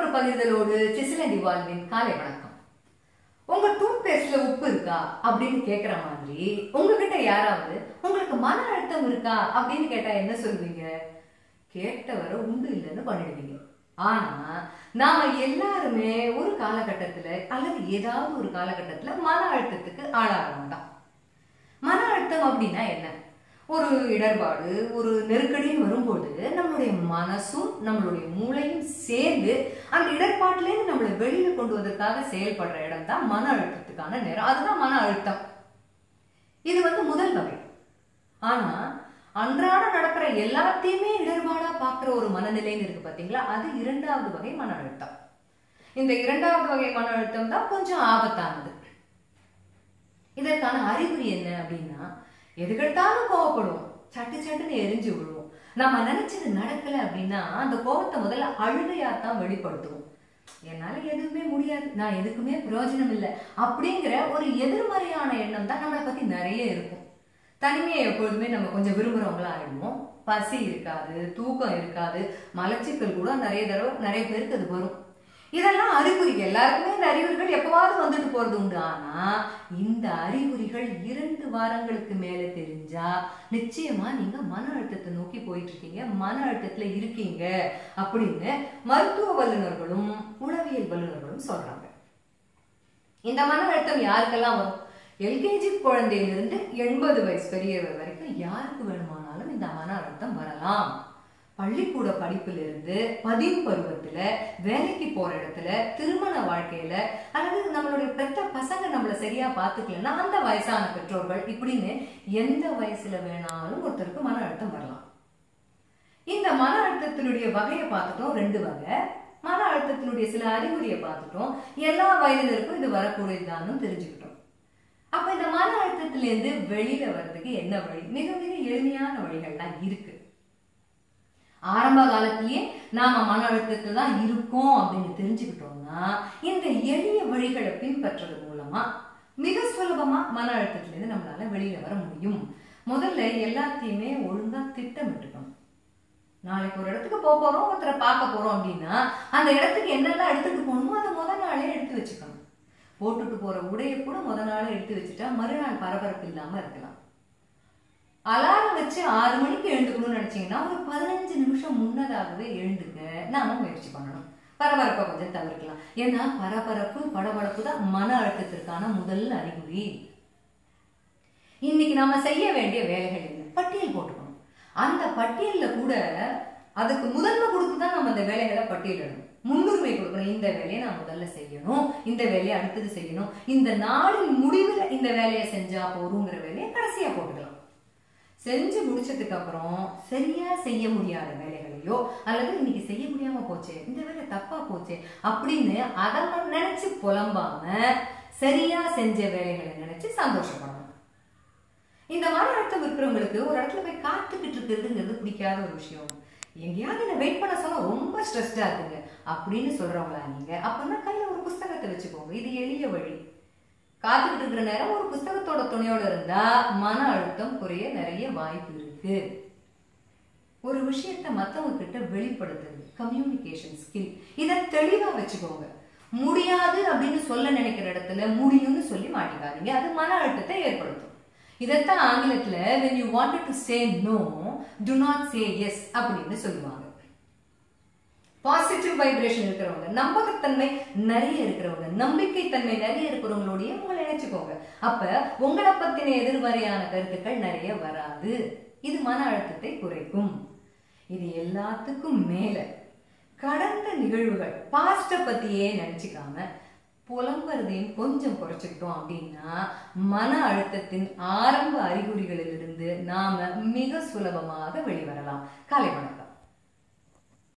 ஒரு பகிர்தலோடு சிசிலண்டி வாழ்வின் காலை வணக்கம் உங்க டூத் பேஸ்ட்ல உப்பு இருக்கா அப்படின்னு கேக்குற மாதிரி உங்ககிட்ட யாராவது உங்களுக்கு மன அழுத்தம் இருக்கா அப்படின்னு கேட்டா என்ன சொல்வீங்க கேட்டவரை உண்டு இல்லைன்னு பண்ணிடுவீங்க ஆனா நாம எல்லாருமே ஒரு காலகட்டத்துல அல்லது ஏதாவது ஒரு காலகட்டத்துல மன அழுத்தத்துக்கு ஆளாகிறோம் தான் மன அழுத்தம் அப்படின்னா என்ன ஒரு இடர்பாடு ஒரு நெருக்கடின்னு வரும்போது நம்மளுடைய மனசும் நம்மளுடைய மூளையும் சேர்ந்து அந்த இடர்பாட்டிலேருந்து நம்மளை வெளியில கொண்டு வருவதற்காக செயல்படுற இடம் தான் மன அழுத்தத்துக்கான நேரம் அதுதான் மன அழுத்தம் இது வந்து முதல் வகை ஆனா அன்றாட நடக்கிற எல்லாத்தையுமே இடர்பாடா பார்க்குற ஒரு மனநிலைன்னு இருக்கு பாத்தீங்களா அது இரண்டாவது வகை மன அழுத்தம் இந்த இரண்டாவது வகை மன அழுத்தம் தான் கொஞ்சம் ஆபத்தானது இதற்கான அறிகுறி என்ன அப்படின்னா எதுக்கெடுத்தாலும் கோவப்படுவோம் சட்டு சட்டுன்னு எரிஞ்சு விழுவோம் நம்ம நினைச்சது நடக்கல அப்படின்னா அந்த கோபத்தை முதல்ல அழுகையா தான் வெளிப்படுத்துவோம் என்னால எதுவுமே முடியாது நான் எதுக்குமே பிரயோஜனம் இல்லை அப்படிங்கிற ஒரு எதிர்மறையான எண்ணம் தான் நம்மளை பத்தி நிறைய இருக்கும் தனிமையை எப்பொழுதுமே நம்ம கொஞ்சம் விரும்புறவங்களா ஆயிடுவோம் பசி இருக்காது தூக்கம் இருக்காது மலச்சிக்கல் கூட நிறைய தடவை நிறைய பேருக்கு அது வரும் இதெல்லாம் அறிகுறிகள் எல்லாருக்குமே இந்த அறிகுறிகள் எப்பவாவது வந்துட்டு போறது உண்டு ஆனா இந்த அறிகுறிகள் இரண்டு வாரங்களுக்கு மேல தெரிஞ்சா நிச்சயமா நீங்க மன அழுத்தத்தை நோக்கி போயிட்டு இருக்கீங்க மன அழுத்தத்துல இருக்கீங்க அப்படின்னு மருத்துவ வல்லுநர்களும் உளவியல் வல்லுநர்களும் சொல்றாங்க இந்த மன அழுத்தம் யாருக்கெல்லாம் வரும் எல்கேஜி குழந்தையிலிருந்து எண்பது வயசு பெரியவர் வரைக்கும் யாருக்கு வேணுமானாலும் இந்த மன அழுத்தம் வரலாம் பள்ளிக்கூட படிப்பிலிருந்து பதிவு பருவத்துல வேலைக்கு போற இடத்துல திருமண வாழ்க்கையில அல்லது நம்மளுடைய பெற்ற பசங்க நம்மள சரியா பாத்துக்கலன்னா அந்த வயசான பெற்றோர்கள் இப்படின்னு எந்த வயசுல வேணாலும் ஒருத்தருக்கு மன அழுத்தம் வரலாம் இந்த மன அழுத்தத்தினுடைய வகையை பார்த்துட்டோம் ரெண்டு வகை மன அழுத்தத்தினுடைய சில அறிகுறியை பார்த்துட்டோம் எல்லா வயதினருக்கும் இது வரக்கூடியதான்னு தெரிஞ்சுக்கிட்டோம் அப்ப இந்த மன அழுத்தத்திலிருந்து வெளியில வர்றதுக்கு என்ன வழி மிக மிக எளிமையான வழிகள்லாம் இருக்கு ஆரம்ப காலத்திலேயே நாம மன அழுத்தத்துல தான் இருக்கோம் அப்படின்னு தெரிஞ்சுக்கிட்டோம்னா இந்த எளிய வழிகளை பின்பற்றுறது மூலமா மிக சுலபமா மன அழுத்தத்திலிருந்து நம்மளால வெளியில வர முடியும் முதல்ல எல்லாத்தையுமே ஒழுங்கா திட்டமிட்டுக்கணும் நாளைக்கு ஒரு இடத்துக்கு போக போறோம் ஒருத்தரை பார்க்க போறோம் அப்படின்னா அந்த இடத்துக்கு என்னெல்லாம் எடுத்துட்டு போகணுமோ அதை முத நாளே எடுத்து வச்சுக்கணும் போட்டுட்டு போற உடையை கூட முத நாளே எடுத்து வச்சுட்டா மறுநாள் பரபரப்பு இல்லாம இருக்கலாம் அலாரம் வச்சு ஆறு மணிக்கு எழுந்துக்கணும்னு நினைச்சீங்கன்னா ஒரு பதினஞ்சு நிமிஷம் முன்னதாகவே எழுந்துக்க நாம முயற்சி பண்ணணும் பரபரப்பை கொஞ்சம் தவிர்க்கலாம் ஏன்னா பரபரப்பு படபடப்பு தான் மன அழுத்தத்திற்கான முதல் அறிகுறி இன்னைக்கு நாம செய்ய வேண்டிய வேலைகள் என்ன பட்டியல் போட்டுக்கணும் அந்த பட்டியல்ல கூட அதுக்கு முதன்மை கொடுத்து தான் நம்ம அந்த வேலைகளை பட்டியலிடணும் முன்னுரிமை கொடுக்கணும் இந்த வேலையை நான் முதல்ல செய்யணும் இந்த வேலையை அடுத்தது செய்யணும் இந்த நாளின் முடிவில் இந்த வேலையை செஞ்சா போதுங்கிற வேலையை கடைசியா போட்டுக்கலாம் செஞ்சு முடிச்சதுக்கு அப்புறம் சரியா செய்ய முடியாத வேலைகளையோ அல்லது இன்னைக்கு செய்ய முடியாம போச்சே இந்த வேலை தப்பா போச்சே அப்படின்னு அதை நினைச்சு புலம்பாம சரியா செஞ்ச வேலைகளை நினைச்சு சந்தோஷப்படணும் இந்த மன அழுத்தம் இருக்கிறவங்களுக்கு ஒரு இடத்துல போய் காத்துக்கிட்டு இருக்கிறதுங்கிறது பிடிக்காத ஒரு விஷயம் எங்கேயாவது என்ன வெயிட் பண்ண சொன்னா ரொம்ப ஸ்ட்ரெஸ்டா இருக்குங்க அப்படின்னு சொல்றவங்களா நீங்க அப்படின்னா கையில ஒரு புஸ்தகத்தை வச்சுக்கோங்க இது எளிய வழி காத்துக்கிட்டு இருக்கிற நேரம் ஒரு புஸ்தகத்தோட துணையோட இருந்தா மன அழுத்தம் குறைய நிறைய வாய்ப்பு இருக்கு ஒரு விஷயத்த மத்தவங்க கிட்ட வெளிப்படுத்துறது கம்யூனிகேஷன் ஸ்கில் இதை தெளிவா வச்சுக்கோங்க முடியாது அப்படின்னு சொல்ல நினைக்கிற இடத்துல முடியும்னு சொல்லி மாட்டிக்காதீங்க அது மன அழுத்தத்தை ஏற்படுத்தும் இதைத்தான் ஆங்கிலத்துல when you wanted to say no do not say yes அப்படின்னு சொல்லுவாங்க பாசிட்டிவ் வைப்ரேஷன் இருக்கிறவங்க நம்பகத்தன்மை நிறைய இருக்கிறவங்க நம்பிக்கை தன்மை நிறைய இருக்கிறவங்களோடய உங்களை நினைச்சுக்கோங்க அப்ப உங்களை பத்தின எதிர்மறையான கருத்துக்கள் நிறைய வராது இது மன அழுத்தத்தை குறைக்கும் இது எல்லாத்துக்கும் மேல கடந்த நிகழ்வுகள் பாஸ்ட பத்தியே நினைச்சுக்காம புலம்புறதையும் கொஞ்சம் குறைச்சுக்கிட்டோம் அப்படின்னா மன அழுத்தத்தின் ஆரம்ப அறிகுறிகளிலிருந்து நாம மிக சுலபமாக வெளிவரலாம் காலை வணக்கம்